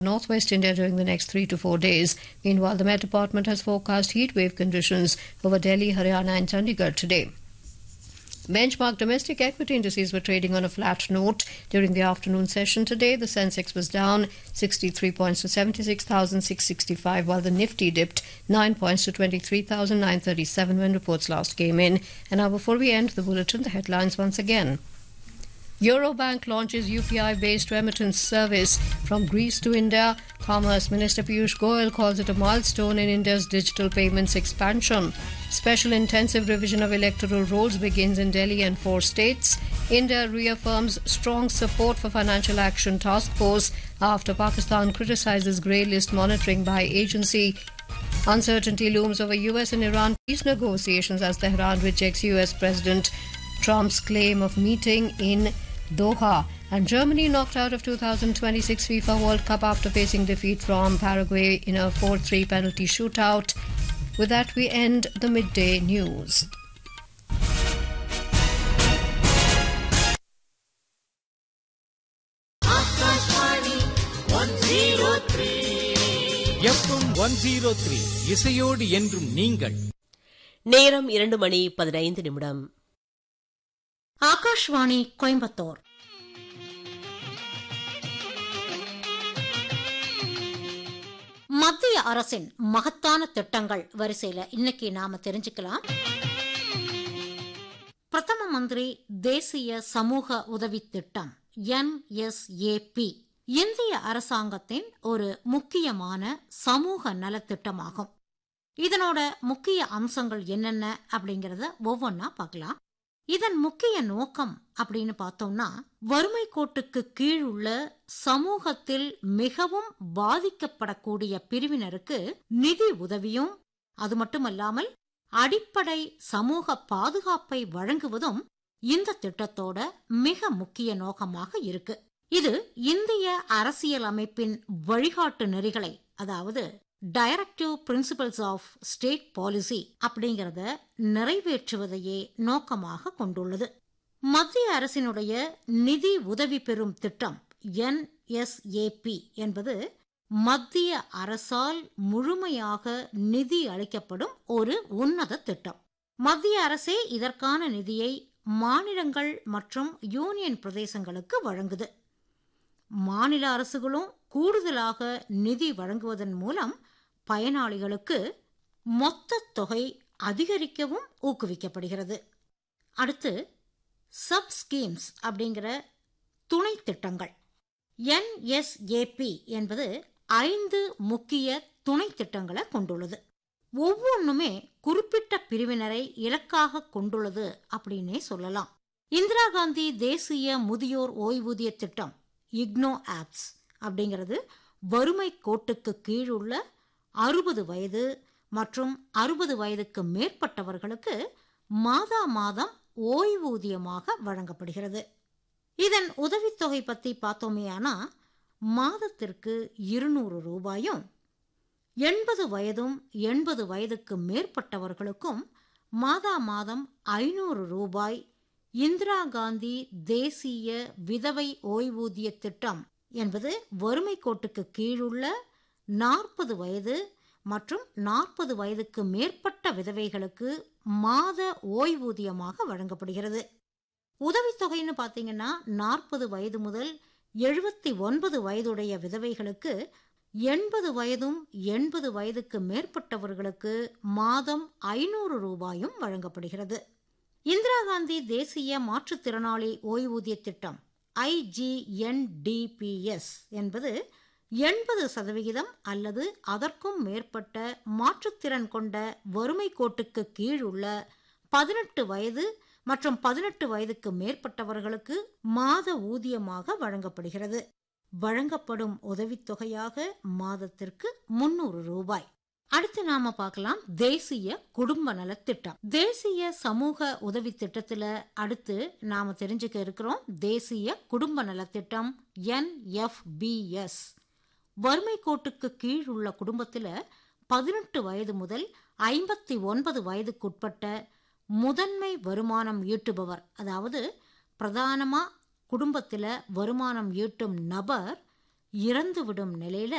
northwest India during the next three to four days. Meanwhile, the Met Department has forecast heat wave conditions over Delhi, Haryana, and Chandigarh today. Benchmark domestic equity indices were trading on a flat note during the afternoon session today. The Sensex was down 63 points to 76,665, while the Nifty dipped 9 points to 23,937 when reports last came in. And now, before we end the bulletin, the headlines once again. Eurobank launches UPI based remittance service from Greece to India. Commerce Minister Piyush Goyal calls it a milestone in India's digital payments expansion. Special intensive revision of electoral rolls begins in Delhi and four states. India reaffirms strong support for Financial Action Task Force after Pakistan criticizes grey list monitoring by agency. Uncertainty looms over US and Iran peace negotiations as Tehran rejects US President Trump's claim of meeting in Doha. And Germany knocked out of 2026 FIFA World Cup after facing defeat from Paraguay in a 4 3 penalty shootout. With that, we end the midday news. FM one zero three இசையோடு என்றும் நீங்கள் நேரம் இரண்டு மணி பதினைந்து நிமிடம் ஆகாஷ்வாணி கோயம்புத்தூர் மத்திய அரசின் மகத்தான திட்டங்கள் வரிசையில இன்னைக்கு நாம தெரிஞ்சுக்கலாம் பிரதம மந்திரி தேசிய சமூக உதவி திட்டம் என்எஸ்ஏபி இந்திய அரசாங்கத்தின் ஒரு முக்கியமான சமூக நலத்திட்டமாகும் இதனோட முக்கிய அம்சங்கள் என்னென்ன அப்படிங்கறத ஒவ்வொன்னா பார்க்கலாம் இதன் முக்கிய நோக்கம் அப்படின்னு பார்த்தோம்னா வறுமை கோட்டுக்கு கீழ் உள்ள சமூகத்தில் மிகவும் பாதிக்கப்படக்கூடிய பிரிவினருக்கு நிதி உதவியும் அது மட்டுமல்லாமல் அடிப்படை சமூக பாதுகாப்பை வழங்குவதும் இந்த திட்டத்தோட மிக முக்கிய நோக்கமாக இருக்கு இது இந்திய அரசியல் அமைப்பின் வழிகாட்டு நெறிகளை அதாவது directive principles of state policy அப்படிங்கறத நிறைவேற்றுவதையே நோக்கமாக கொண்டுள்ளது மத்திய அரசினுடைய நிதி உதவி பெறும் திட்டம் என்எஸ்ஏபி என்பது மத்திய அரசால் முழுமையாக நிதி அளிக்கப்படும் ஒரு உன்னத திட்டம் மத்திய அரசே இதற்கான நிதியை மாநிலங்கள் மற்றும் யூனியன் பிரதேசங்களுக்கு வழங்குது மாநில அரசுகளும் கூடுதலாக நிதி வழங்குவதன் மூலம் பயனாளிகளுக்கு மொத்த தொகை அதிகரிக்கவும் ஊக்குவிக்கப்படுகிறது அடுத்து சப் ஸ்கீம்ஸ் அப்படிங்கிற துணை திட்டங்கள் என்எஸ்ஏபி என்பது ஐந்து முக்கிய துணை திட்டங்களை கொண்டுள்ளது ஒவ்வொன்றுமே குறிப்பிட்ட பிரிவினரை இலக்காக கொண்டுள்ளது அப்படின்னே சொல்லலாம் இந்திரா காந்தி தேசிய முதியோர் ஓய்வூதிய திட்டம் இக்னோ ஆப்ஸ் அப்படிங்கிறது வறுமை கோட்டுக்கு கீழுள்ள அறுபது வயது மற்றும் அறுபது வயதுக்கு மேற்பட்டவர்களுக்கு மாதா மாதம் ஓய்வூதியமாக வழங்கப்படுகிறது இதன் உதவித்தொகை பற்றி பார்த்தோமேயானா மாதத்திற்கு இருநூறு ரூபாயும் எண்பது வயதும் எண்பது வயதுக்கு மேற்பட்டவர்களுக்கும் மாதா மாதம் ஐநூறு ரூபாய் இந்திரா காந்தி தேசிய விதவை ஓய்வூதிய திட்டம் என்பது வறுமை கோட்டுக்கு கீழுள்ள நாற்பது வயது மற்றும் நாற்பது வயதுக்கு மேற்பட்ட விதவைகளுக்கு மாத ஓய்வூதியமாக வழங்கப்படுகிறது உதவித்தொகைன்னு பார்த்தீங்கன்னா நாற்பது வயது முதல் எழுபத்தி ஒன்பது வயதுடைய விதவைகளுக்கு எண்பது வயதும் எண்பது வயதுக்கு மேற்பட்டவர்களுக்கு மாதம் ஐநூறு ரூபாயும் வழங்கப்படுகிறது இந்திரா காந்தி தேசிய மாற்றுத்திறனாளி ஓய்வூதிய திட்டம் ஐஜிஎன்டிபிஎஸ் என்பது எண்பது சதவிகிதம் அல்லது அதற்கும் மேற்பட்ட மாற்றுத்திறன் கொண்ட வறுமை கோட்டுக்கு கீழ் உள்ள பதினெட்டு வயது மற்றும் பதினெட்டு வயதுக்கு மேற்பட்டவர்களுக்கு மாத ஊதியமாக வழங்கப்படுகிறது வழங்கப்படும் உதவித்தொகையாக மாதத்திற்கு முன்னூறு ரூபாய் அடுத்து நாம பார்க்கலாம் தேசிய குடும்ப நலத்திட்டம் தேசிய சமூக உதவி திட்டத்துல அடுத்து நாம தெரிஞ்சுக்க இருக்கிறோம் தேசிய குடும்ப நலத்திட்டம் என்எஃபிஎஸ் வறுமை கோட்டுக்கு கீழ் உள்ள குடும்பத்துல பதினெட்டு வயது முதல் ஐம்பத்தி ஒன்பது வயதுக்குட்பட்ட முதன்மை வருமானம் ஈட்டுபவர் அதாவது பிரதானமா குடும்பத்துல வருமானம் ஈட்டும் நபர் இறந்து விடும் நிலையில